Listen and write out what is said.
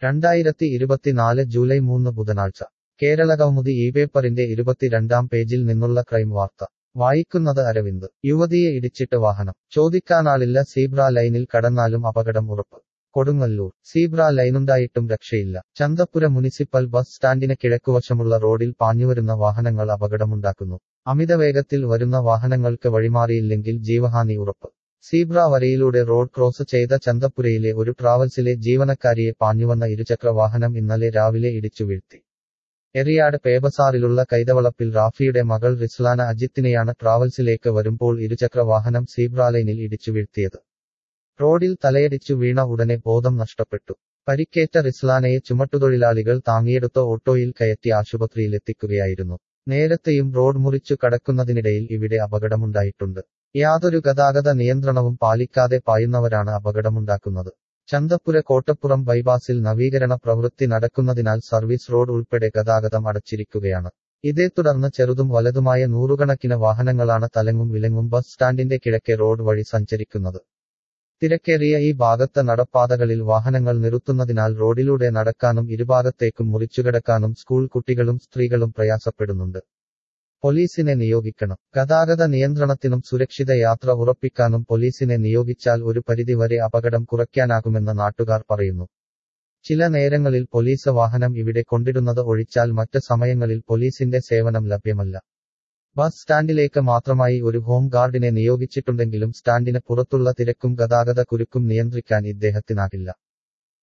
രണ്ടായിരത്തി ഇരുപത്തിനാല് ജൂലൈ മൂന്ന് ബുധനാഴ്ച കേരളകൗമുദി ഈ പേപ്പറിന്റെ ഇരുപത്തിരണ്ടാം പേജിൽ നിന്നുള്ള ക്രൈം വാർത്ത വായിക്കുന്നത് അരവിന്ദ് യുവതിയെ ഇടിച്ചിട്ട് വാഹനം ചോദിക്കാനാളില്ല സീബ്ര ലൈനിൽ കടന്നാലും അപകടം ഉറപ്പ് കൊടുങ്ങല്ലൂർ സീബ്ര ലൈനുണ്ടായിട്ടും രക്ഷയില്ല ചന്തപ്പുര മുനിസിപ്പൽ ബസ് സ്റ്റാൻഡിന് കിഴക്കുവശമുള്ള റോഡിൽ പാഞ്ഞുവരുന്ന വാഹനങ്ങൾ അപകടമുണ്ടാക്കുന്നു അമിതവേഗത്തിൽ വരുന്ന വാഹനങ്ങൾക്ക് വഴിമാറിയില്ലെങ്കിൽ ജീവഹാനി ഉറപ്പ് സീബ്ര വരയിലൂടെ റോഡ് ക്രോസ് ചെയ്ത ചന്തപ്പുരയിലെ ഒരു ട്രാവൽസിലെ ജീവനക്കാരിയെ പാഞ്ഞുവന്ന ഇരുചക്ര വാഹനം ഇന്നലെ രാവിലെ ഇടിച്ചു വീഴ്ത്തി എറിയാട് പേബസാറിലുള്ള കൈതവളപ്പിൽ റാഫിയുടെ മകൾ റിസ്ലാന അജിത്തിനെയാണ് ട്രാവൽസിലേക്ക് വരുമ്പോൾ ഇരുചക്ര വാഹനം സീബ്ര ലൈനിൽ ഇടിച്ചു വീഴ്ത്തിയത് റോഡിൽ തലയടിച്ചു വീണ ഉടനെ ബോധം നഷ്ടപ്പെട്ടു പരിക്കേറ്റ റിസ്ലാനയെ ചുമട്ടുതൊഴിലാളികൾ താങ്ങിയെടുത്ത ഓട്ടോയിൽ കയറ്റി ആശുപത്രിയിലെത്തിക്കുകയായിരുന്നു നേരത്തെയും റോഡ് മുറിച്ചു കടക്കുന്നതിനിടയിൽ ഇവിടെ അപകടമുണ്ടായിട്ടുണ്ട് യാതൊരു ഗതാഗത നിയന്ത്രണവും പാലിക്കാതെ പായുന്നവരാണ് അപകടമുണ്ടാക്കുന്നത് ചന്തപ്പുര കോട്ടപ്പുറം ബൈപാസിൽ നവീകരണ പ്രവൃത്തി നടക്കുന്നതിനാൽ സർവീസ് റോഡ് ഉൾപ്പെടെ ഗതാഗതം അടച്ചിരിക്കുകയാണ് ഇതേ തുടർന്ന് ചെറുതും വലതുമായ നൂറുകണക്കിന് വാഹനങ്ങളാണ് തലങ്ങും വിലങ്ങും ബസ് സ്റ്റാൻഡിന്റെ കിഴക്കേ റോഡ് വഴി സഞ്ചരിക്കുന്നത് തിരക്കേറിയ ഈ ഭാഗത്ത് നടപ്പാതകളിൽ വാഹനങ്ങൾ നിർത്തുന്നതിനാൽ റോഡിലൂടെ നടക്കാനും ഇരുഭാഗത്തേക്കും മുറിച്ചുകിടക്കാനും സ്കൂൾ കുട്ടികളും സ്ത്രീകളും പ്രയാസപ്പെടുന്നുണ്ട് പോലീസിനെ നിയോഗിക്കണം ഗതാഗത നിയന്ത്രണത്തിനും സുരക്ഷിത യാത്ര ഉറപ്പിക്കാനും പോലീസിനെ നിയോഗിച്ചാൽ ഒരു പരിധിവരെ അപകടം കുറയ്ക്കാനാകുമെന്ന് നാട്ടുകാർ പറയുന്നു ചില നേരങ്ങളിൽ പോലീസ് വാഹനം ഇവിടെ കൊണ്ടിടുന്നത് ഒഴിച്ചാൽ മറ്റ് സമയങ്ങളിൽ പോലീസിന്റെ സേവനം ലഭ്യമല്ല ബസ് സ്റ്റാൻഡിലേക്ക് മാത്രമായി ഒരു ഹോം ഗാർഡിനെ നിയോഗിച്ചിട്ടുണ്ടെങ്കിലും സ്റ്റാൻഡിന് പുറത്തുള്ള തിരക്കും ഗതാഗത കുരുക്കും നിയന്ത്രിക്കാൻ ഇദ്ദേഹത്തിനാകില്ല